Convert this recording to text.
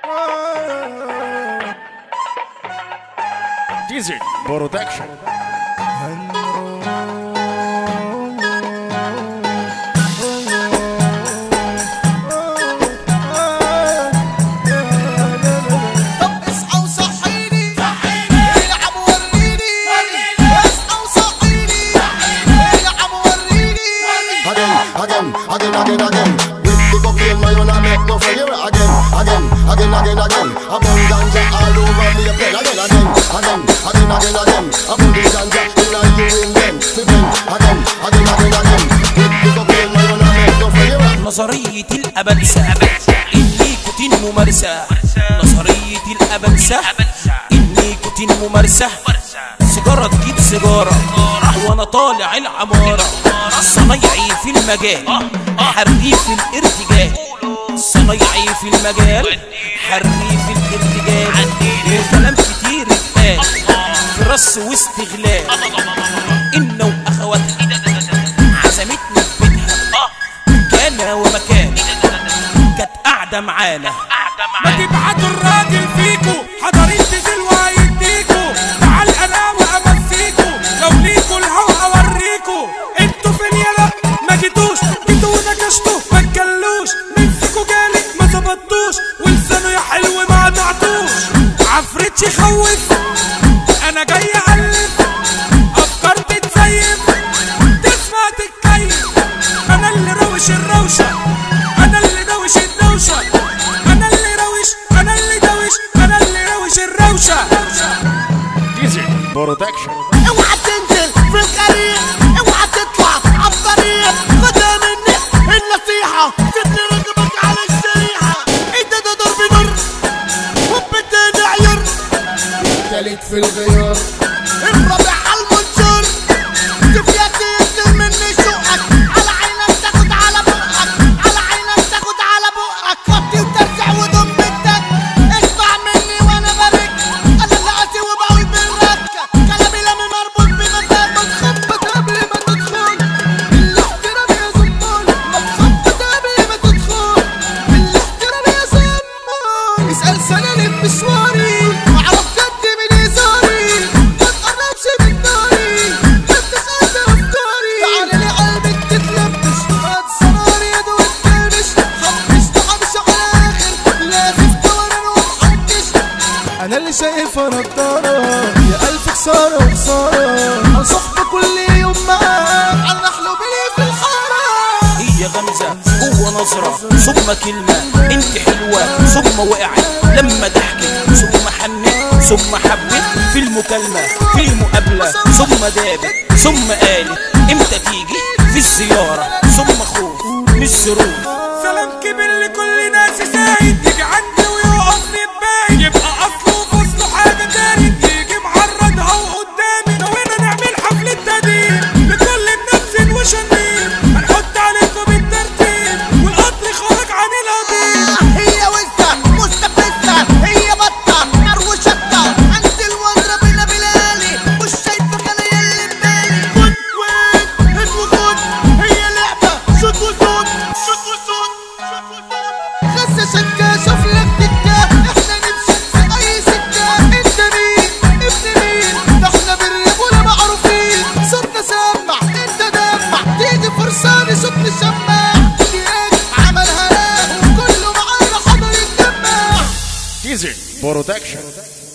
ديزل برودكشن طب اصحى وصحيني العب وريني اصحى وصحيني العب وريني again, again, again, again, again. With the cocaine, my own, I make no for you again, again, again, again, again. I burn ganja all over me again, again, again, again, again, again, again. I burn the ganja in a you in them, to them, again, again, again, again. With the cocaine, my own, I make no for you. نظرية الأبلسة النيكوتين ممارسة نظرية الأبلسة النيكوتين ممارسة سيجارة تجيب سيجارة وأنا طالع العمارة صنايعي في المجال حريف الارتجال صنايعي في المجال حريف الارتجال كلام كتير اتقال في رص واستغلال إن وأخواتها عزمتني في بيتها كان ومكان كانت قاعدة معانا ما تبعتوا الراجل فيكو حضرين تزل وهيديكو تعال انا وامسيكو لو ليكو الهوا اوريكو انتوا فين يلا ما جيتوش جيتوا ونكشتوا ما تجلوش نمسكوا جالي ما ظبطوش ولسانه يا حلو ما قطعتوش عفريت يخوف انا جاي الف افكار تتزيف تسمع تتكيف انا اللي روش الروشه انا اللي دوش الدوشه انا اللي روش انا اللي دوش انا اللي روش الروشه ديزل برودكشن اوعى تنزل في الطريق اوعى تطلع على الطريق خدها مني النصيحة سيبني رقبك على الشريحة انت ده ضرب نار وبالتاني عير تالت في الغيار الرابع على المنشور شوف يا تنزل مني شوقك على عينك تاخد على بقك على عينك تاخد على بقك خطي وترجع وضم بنتك اسمع مني وانا برك انا اللي قاسي وبقول بالركة كلامي لما مربوط بمزاج ما تخبط قبل ما تدخل بالاحترام يا زمال ما تخبط قبل ما تدخل بالاحترام يا زمال اسأل سنة بمشواري واعرف جد من هزاري ما تقربش من ناري ما تسأل افكاري تعالى لي قلبك تتلبش هات سراري يا دو التلبش حبش تحبش على الاخر لازم تورن ومحدش انا اللي شايفها نضارة يا الف خسارة وخسارة انصح كل يوم معاك على نحلو بلي في الحارة هي غمزة جوه نظرة ثم كلمة انت حلوة ثم وقعت لما ضحكت ثم حنت ثم حبت في المكالمة في المقابلة ثم دابت ثم قالت امتى تيجي في الزيارة ثم خوف مش سرور سلام كبير لكل ناس زايد يجي عندي ويقف يتباين يبقى اصله وفصله حاجه تاني يجي معرضها وقدامي نوينا نعمل حفله تقديم لكل منفذ وشنين هنحط عليكم الترتيب والقطر خرج عن القضيب هي وزة مستفزة هي بطة نار وشطة انزل واضرب انا بلالي مش شايفة انا يلي ببالي خد وين هات وخد هي لعبة شوت وصوت شوت وصوت شوت وصوت غزة شكة شوف لك دكة احنا نمشي في اي سكة انت مين ابن مين ده احنا بالريب ولا معروفين صوتنا سمع انت دمع تيجي فرصاني صوتنا شماع ديك عملها لا وكله معانا حضر يتجمع ديزل برودكشن